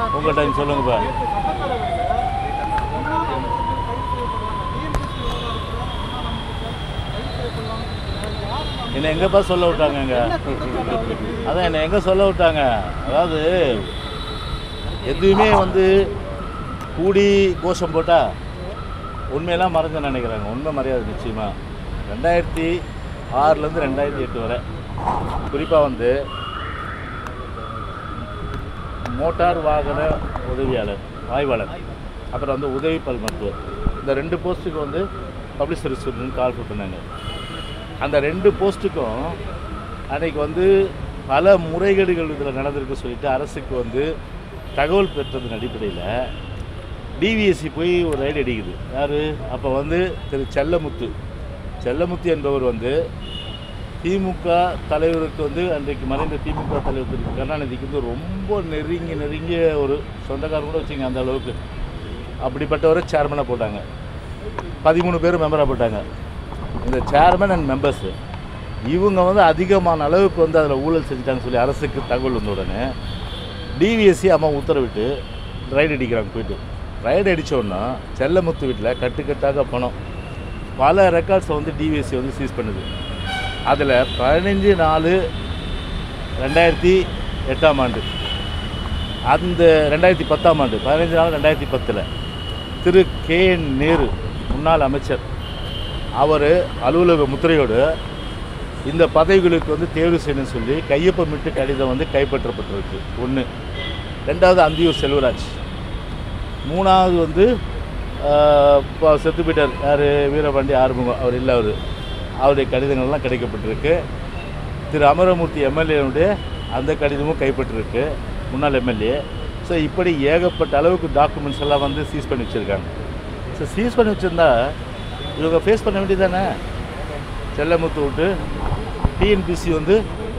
உங்கள் டைம் சொல்லுங்கப்பா என்ன எங்கப்பா சொல்ல விட்டாங்கங்க அதான் என்ன எங்கே சொல்ல விட்டாங்க அதாவது எதுவுமே வந்து கூடி கோஷம் போட்டால் உண்மையெல்லாம் மறந்து நினைக்கிறாங்க உண்மை மரியாதை நிச்சயமாக ரெண்டாயிரத்தி ஆறுலேருந்து ரெண்டாயிரத்தி எட்டு வரை குறிப்பாக வந்து மோட்டார் வாகன உதவியாளர் ஆய்வாளர் அப்புறம் வந்து உதவி பல் மருத்துவர் இந்த ரெண்டு போஸ்ட்டுக்கு வந்து பப்ளிக் சர்வீஸ் கால் பண்ணாங்க அந்த ரெண்டு போஸ்ட்டுக்கும் அன்னைக்கு வந்து பல முறைகேடுகள் இதில் நடந்திருக்கு சொல்லிட்டு அரசுக்கு வந்து தகவல் பெற்றதன் அடிப்படையில் டிவிஎஸ்சி போய் ஒரு ரைடு அடிக்குது யார் அப்போ வந்து திரு செல்லமுத்து செல்லமுத்து என்பவர் வந்து திமுக தலைவருக்கு வந்து அன்றைக்கு மறைந்த திமுக தலைவர் திரு கருணாநிதிக்கு வந்து ரொம்ப நெருங்கி நெருங்கிய ஒரு சொந்தக்காரர் கூட வச்சுங்க அந்த அளவுக்கு அப்படிப்பட்டவரை சேர்மனாக போட்டாங்க பதிமூணு பேர் மெம்பராக போட்டாங்க இந்த சேர்மன் அண்ட் மெம்பர்ஸு இவங்க வந்து அதிகமான அளவுக்கு வந்து அதில் ஊழல் செஞ்சுட்டாங்கன்னு சொல்லி அரசுக்கு தகவல் வந்த உடனே டிவிஎஸ்சி அம்மா உத்தரவிட்டு ரைடு அடிக்கிறாங்க போயிட்டு ரைடு அடித்தோன்னா செல்லமுத்து வீட்டில் கட்டுக்கட்டாக பணம் பல ரெக்கார்ட்ஸை வந்து டிவிஎஸ்சி வந்து சீஸ் பண்ணுது அதில் பதினஞ்சு நாலு ரெண்டாயிரத்தி எட்டாம் ஆண்டு அந்த ரெண்டாயிரத்தி பத்தாம் ஆண்டு பதினஞ்சு நாலு ரெண்டாயிரத்தி பத்தில் திரு கே என் நேரு முன்னாள் அமைச்சர் அவர் அலுவலக முத்திரையோடு இந்த பதவிகளுக்கு வந்து தேர்வு செய்யணும்னு சொல்லி கையொப்பமிட்டு கடிதம் வந்து கைப்பற்றப்பட்டிருக்கு ஒன்று ரெண்டாவது அந்தியூர் செல்வராஜ் மூணாவது வந்து ஆஹ், இப்போ செத்து போயிட்டார் யார் வீரபாண்டி ஆறுமுகம் அவர் இல்லை அவர் அவருடைய கடிதங்கள்லாம் கிடைக்கப்பட்டிருக்கு திரு அமரமூர்த்தி எம்எல்ஏனுடைய அந்த கடிதமும் கைப்பற்றிருக்கு முன்னாள் எம்எல்ஏ ஸோ இப்படி ஏகப்பட்ட அளவுக்கு டாக்குமெண்ட்ஸ் எல்லாம் வந்து சீஸ் பண்ணி வச்சுருக்காங்க ஸோ சீஸ் பண்ணி வச்சுருந்தா இவங்க ஃபேஸ் பண்ண வேண்டியதானே செல்லமுத்து விட்டு டிஎன்பிசி வந்து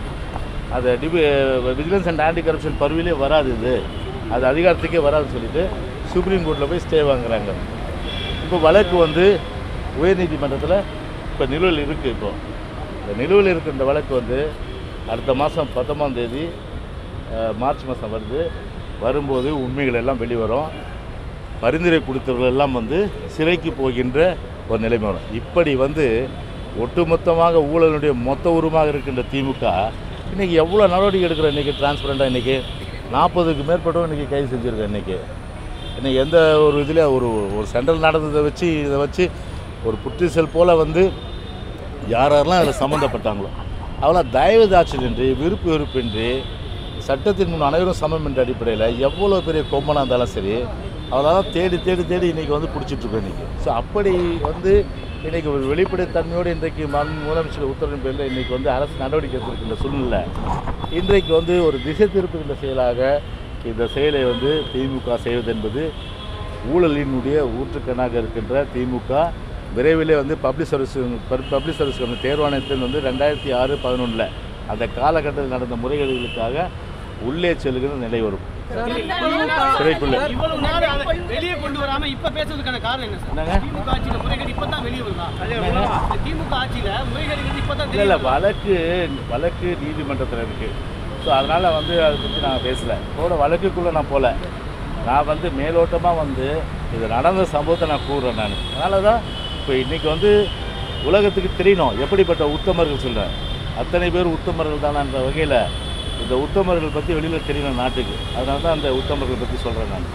அது DP vigilance and anti corruption பருவிலே வராது இது அது அதிகாரத்துக்கே வராதுன்னு சொல்லிட்டு சுப்ரீம் கோர்ட்டில் போய் ஸ்டே வாங்குறாங்க இப்போ வழக்கு வந்து உயர்நீதிமன்றத்தில் இப்போ நிலுவையில் இருக்குது இப்போ இந்த நிலுவையில் இருக்கிற இந்த வழக்கு வந்து அடுத்த மாதம் பத்தொம்பதாம் தேதி அஹ், மார்ச் மாதம் வருது வரும்போது உண்மைகள் எல்லாம் வெளிவரும் பரிந்துரை கொடுத்தவர்கள் எல்லாம் வந்து சிறைக்கு போகின்ற ஒரு நிலைமை வரும் இப்படி வந்து ஒட்டுமொத்தமாக ஊழலுடைய மொத்த உருவமாக இருக்கின்ற திமுக இன்றைக்கி எவ்வளோ நடவடிக்கை எடுக்கிற இன்றைக்கி டிரான்ஸ்பரண்ட்டாக இன்றைக்கி நாற்பதுக்கு மேற்பட்டவங்க இன்றைக்கி கைது செஞ்சுருக்கேன் இன்றைக்கி இன்னைக்கு எந்த ஒரு இதில் ஒரு ஒரு சென்ட்ரல் நடந்ததை வச்சு இதை வச்சு ஒரு புற்றிசல் போல் வந்து யார் யாரெல்லாம் அதில் சம்மந்தப்பட்டாங்களோ அவளை தயவு தாட்சியின்றி விருப்பு வெறுப்பின்றி சட்டத்தின் முன் அனைவரும் சமம் என்ற அடிப்படையில் எவ்வளோ பெரிய கொம்பனாக இருந்தாலும் சரி அவளெல்லாம் தேடி தேடி தேடி இன்றைக்கி வந்து பிடிச்சிட்ருக்கோம் இன்றைக்கி ஸோ அப்படி வந்து இன்றைக்கி ஒரு வெளிப்படைத்தன்மையோடு இன்றைக்கு மண் முதலமைச்சர் உத்தரவின் பேரில் இன்றைக்கி வந்து அரசு நடவடிக்கை எடுத்திருக்கின்ற சூழ்நிலை இன்றைக்கு வந்து ஒரு திசை திருப்புகின்ற செயலாக இந்த செயலை வந்து திமுக செய்வது என்பது ஊழலினுடைய ஊற்றுக்கண்ணாக இருக்கின்ற திமுக விரைவிலே வந்து public service public service commission தேர்வாணையத்தில் வந்து ரெண்டாயிரத்தி ஆறு பதினொன்றில் அந்த காலகட்டத்தில் நடந்த முறைகேடுகளுக்காக உள்ளே செல்கிற நிலை வரும் சிறைக்குள்ள இவ்வளவு நேரம் அதை வெளியே கொண்டு வராம இப்ப பேசுறதுக்கான காரணம் என்ன சார் என்னங்க? திமுக ஆட்சியில முறைகேடு இப்பதான் வெளியே வருதா இந்த திமுக ஆட்சியில முறைகேடுகள் இப்பதான் இல்லை இல்லை வழக்கு வழக்கு நீதிமன்றத்தில் இருக்குது ஸோ அதனால் வந்து அதை பற்றி நான் பேசலை போட வழக்குக்குள்ளே நான் போகல நான் வந்து மேலோட்டமாக வந்து இது நடந்த சம்பவத்தை நான் கூறுறேன் நான் அதனால தான் இப்போ இன்றைக்கி வந்து உலகத்துக்கு தெரியணும் எப்படிப்பட்ட உத்தமர்கள் சொல்கிறேன் அத்தனை பேர் உத்தமர்கள் தானன்ற வகையில் இந்த உத்தமர்கள் பற்றி வெளியில் தெரியணும் நாட்டுக்கு அதனால தான் அந்த உத்தமர்கள் பற்றி சொல்கிறேன் நான்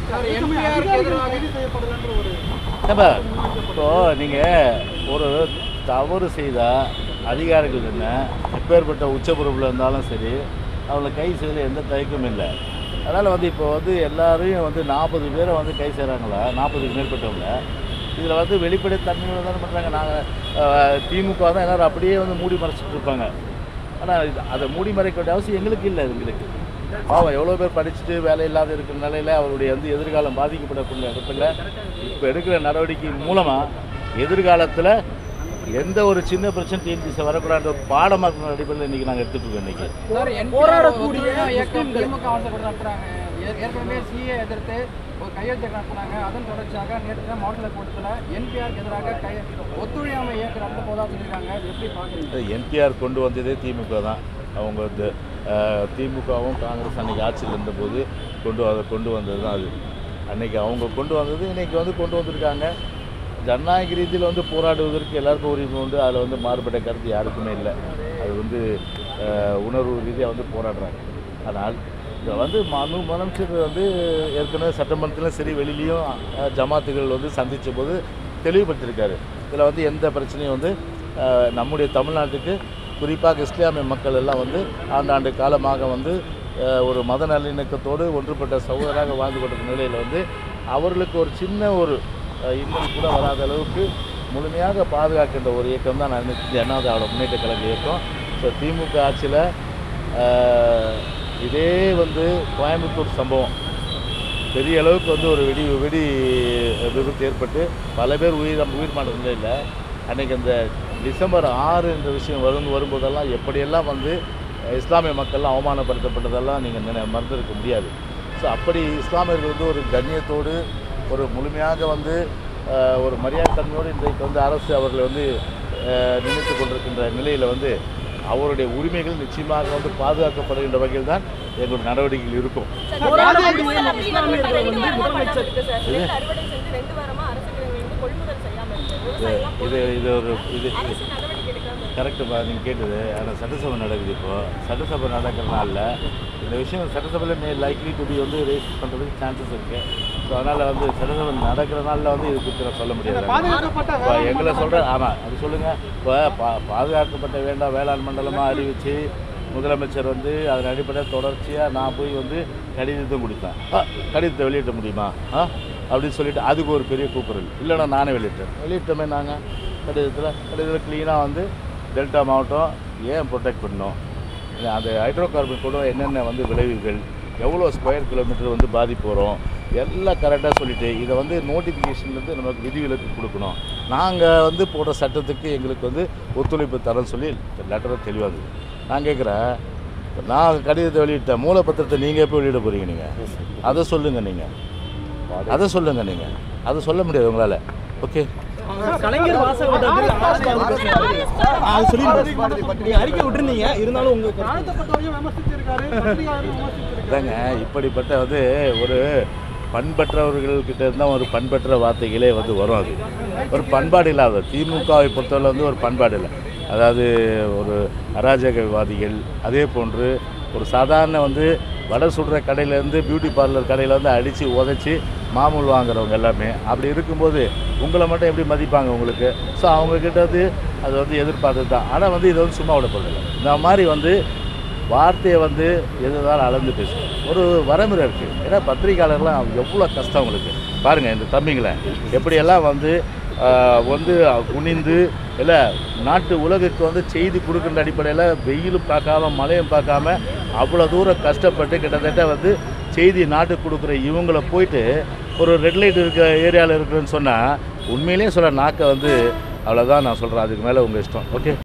ஏப்பா இப்போ நீங்கள் ஒரு தவறு செய்தால் அதிகாரிகள் என்ன எப்பேற்பட்ட உச்சபுறப்பில் இருந்தாலும் சரி அவளை கை செய்யல எந்த தயக்கமும் இல்லை அதனால் வந்து இப்போ வந்து எல்லாரையும் வந்து நாற்பது பேரை வந்து கை செய்கிறாங்களா நாற்பதுக்கு மேற்பட்டவங்க இதில் வந்து வெளிப்படைத்தன்மையோட தானே பண்ணுறாங்க நாங்கள் திமுக தான் எல்லாரும் அப்படியே வந்து மூடி மறைச்சிட்டு இருப்பாங்க ஆனால் இது அதை மூடி மறைக்க வேண்டிய அவசியம் எங்களுக்கு இல்லை எங்களுக்கு பாவம் எவ்வளோ பேர் படிச்சுட்டு வேலை இல்லாத இருக்கிற நிலையில் அவருடைய வந்து எதிர்காலம் பாதிக்கப்படக்கூடிய இடத்துல இப்போ எடுக்கிற நடவடிக்கை மூலமாக எதிர்காலத்தில் எந்த ஒரு சின்ன பிரச்சனை டிஎன்பிசி வரக்கூடாத ஒரு பாடமாக இருக்கிற அடிப்படையில் இன்றைக்கி நாங்கள் எடுத்துகிட்டு இருக்கோம் இன்றைக்கி போராடக்கூடிய இயக்கம் திமுக ஆசைப்பட்டு நடத்துறாங்க ஏ- ஏற்கனவே சிஏ எதிர்த்து ஒரு கையெழுத்து நடத்தினாங்க அதன் தொடர்ச்சியாக நேற்று தான் மாவட்ட கூட்டத்தில் என்பிஆருக்கு எதிராக கை ஒத்துழையாமை இயக்கம் நடத்த போதா சொல்லியிருக்காங்க அது எப்படி பார்க்குறீங்க என்பிஆர் கொண்டு வந்ததே திமுக தான் அவங்க இந்த அஹ், திமுகவும் காங்கிரஸ் அன்னைக்கு ஆட்சியில் இருந்தபோது கொண்டு அதை கொண்டு வந்தது தான் அது அன்னைக்கு அவங்க கொண்டு வந்தது இன்னைக்கு வந்து கொண்டு வந்திருக்காங்க ஜனநாயக ரீதியில் வந்து போராடுவதற்கு எல்லாருக்கும் உரிமை உண்டு அதில் வந்து மாறுபட்ட கருத்து யாருக்குமே இல்லை அது வந்து அஹ், உணர்வு ரீதியாக வந்து போராடுறாங்க ஆனால் இதில் வந்து மனு முதலமைச்சர் வந்து ஏற்கனவே சட்டமன்றத்திலும் சரி வெளியிலையும் அஹ், ஜமாத்துகள் வந்து சந்தித்த போது தெளிவுபடுத்தியிருக்காரு இதில் வந்து எந்த பிரச்சனையும் வந்து அஹ், நம்முடைய தமிழ்நாட்டுக்கு குறிப்பாக இஸ்லாமிய மக்கள் எல்லாம் வந்து ஆண்டாண்டு காலமாக வந்து அஹ், ஒரு மத நல்லிணக்கத்தோடு ஒன்றுபட்ட சகோதராக வாழ்ந்து கொண்டிருக்க நிலையில் வந்து அவர்களுக்கு ஒரு சின்ன ஒரு அஹ், இன்னும் கூட வராத அளவுக்கு முழுமையாக பாதுகாக்கின்ற ஒரு இயக்கம் தான் நான் நினைச்சு ஜனதா திராவிட முன்னேற்ற கழக இயக்கம் ஸோ திமுக ஆட்சியில் இதே வந்து கோயம்புத்தூர் சம்பவம் பெரிய அளவுக்கு வந்து ஒரு வெடி வெடி விபத்து ஏற்பட்டு பல பேர் உயிர் உயிர் மாற்ற நிலையில் அன்றைக்கி அந்த டிசம்பர் ஆறு என்ற விஷயம் வரும் வரும்போதெல்லாம் எப்படியெல்லாம் வந்து இஸ்லாமிய மக்கள்லாம் அவமானப்படுத்தப்பட்டதெல்லாம் நீங்கள் நினை மறந்திருக்க முடியாது ஸோ அப்படி இஸ்லாமியர்கள் வந்து ஒரு கண்ணியத்தோடு ஒரு முழுமையாக வந்து அஹ், ஒரு மரியாதை தன்மையோடு இன்றைக்கு வந்து அரசு அவர்களை வந்து அஹ், நினைத்து கொண்டிருக்கின்ற நிலையில் வந்து அவருடைய உரிமைகள் நிச்சயமாக வந்து பாதுகாக்கப்படுகின்ற வகையில் தான் எங்களுடைய நடவடிக்கைகள் இருக்கும் போராடக்கூடிய இஸ்லாமியர்கள் வந்து முதலமைச்சர் அறுவடை செஞ்சு ரெண்டு வாரமா அரசு கிழங்கு வந்து கொள்முதல் செய்யாம இருக்கு விவசாயிலாம் இது இது ஒரு இது அரசு நடவடிக்கை எடுக்காம இருக்கு கரெக்டுப்பா நீங்கள் கேட்டது ஆனால் சட்டசபை நடக்குது இப்போ சட்டசபை நடக்கிற நாளில் இந்த விஷயம் சட்டசபையில் மே லைக்லி டு பி வந்து ரேஸ் பண்ணுறதுக்கு சான்சஸ் இருக்குது ஸோ அதனால் வந்து சட்டசபை நடக்கிற நாளில் வந்து இது குறித்து நான் சொல்ல முடியாது பாதுகாக்கப்பட்ட இப்போ எங்களை சொல்கிற ஆமாம் அது சொல்லுங்கள் இப்போ பா பாதுகாக்கப்பட்ட வேண்டாம் வேளாண் மண்டலமாக அறிவித்து முதலமைச்சர் வந்து அதன் அடிப்படையில் தொடர்ச்சியாக நான் போய் வந்து கடிதத்தை கொடுத்தேன் ஆ, கடிதத்தை வெளியிட்ட முடியுமா ஆ அப்படின்னு சொல்லிட்டு அதுக்கு ஒரு பெரிய கூக்குரல் இல்லைன்னா நானே வெளியிட்டேன் வெளியிட்டோமே நாங்கள் கடிதத்தில் கடிதத்தில் க்ளீனாக வந்து டெல்டா மாவட்டம் ஏன் ப்ரொடெக்ட் பண்ணோம் இல்லை அந்த ஹைட்ரோ கார்பன் கூட என்னென்ன வந்து விளைவுகள் எவ்வளோ ஸ்கொயர் கிலோமீட்டர் வந்து பாதிப்பு வரும் எல்லாம் கரெக்டாக சொல்லிட்டு இதை வந்து நோட்டிஃபிகேஷன்லேருந்து நமக்கு விதிவிலக்கு கொடுக்கணும் நாங்கள் வந்து போடுற சட்டத்துக்கு எங்களுக்கு வந்து ஒத்துழைப்பு தரேன்னு சொல்லி லெட்டரும் தெளிவாக இருக்குது நான் கேட்குறேன் நான் கடிதத்தை வெளியிட்டேன் மூலப்பத்திரத்தை நீங்கள் எப்போ வெளியிட போகிறீங்க நீங்கள் அதை சொல்லுங்கள் நீங்கள் அதை சொல்லுங்கள் நீங்கள் அதை சொல்ல முடியாது உங்களால் ஓகே கலைஞர் வாசகம் விட்டது ஆஸ்கா வந்து பேசினாரு. அது சொல்லி நீங்க அறிக்கை விட்டுருந்தீங்க இருந்தாலும் உங்க இதாங்க இப்படிப்பட்ட வந்து ஒரு பண்பற்றவர்கள்கிட்ட இருந்தால் ஒரு பண்பற்ற வார்த்தைகளே வந்து வரும் அது ஒரு பண்பாடு இல்லாத திமுகவை பொறுத்தவரை வந்து ஒரு பண்பாடு இல்லை அதாவது ஒரு அராஜகவாதிகள் அதே போன்று ஒரு சாதாரண வந்து வடை சுடுற கடையிலேருந்து பியூட்டி பார்லர் கடையில் வந்து அடித்து உதச்சி மாமூல் வாங்குறவங்க எல்லாமே அப்படி இருக்கும்போது உங்களை மட்டும் எப்படி மதிப்பாங்க உங்களுக்கு ஸோ அவங்கக்கிட்ட வந்து அது வந்து எதிர்பார்த்தது தான் ஆனால் வந்து இதை வந்து சும்மா விடப்படல இந்த மாதிரி வந்து வார்த்தையை வந்து எதுதான் அளந்து பேசணும் ஒரு வரமுறை இருக்குது ஏன்னா பத்திரிக்கையாளர்லாம் எவ்வளோ கஷ்டம் அவங்களுக்கு பாருங்கள் இந்த தம்பிங்களை எப்படியெல்லாம் வந்து ஆஹ், வந்து குனிந்து இல்லை நாட்டு உலகுக்கு வந்து செய்தி கொடுக்கின்ற அடிப்படையில் வெயிலும் பார்க்காம மழையும் பார்க்காம அவ்வளோ தூரம் கஷ்டப்பட்டு கிட்டத்தட்ட வந்து செய்தி நாட்டுக்கு கொடுக்குற இவங்கள போயிட்டு ஒரு ரெட் லைட் இருக்க ஏரியாவில் இருக்குன்னு சொன்னால் உண்மையிலேயே சொல்ல நாக்கை வந்து அவ்வளோதான் நான் சொல்கிறேன் அதுக்கு மேலே உங்கள் இஷ்டம் ஓகே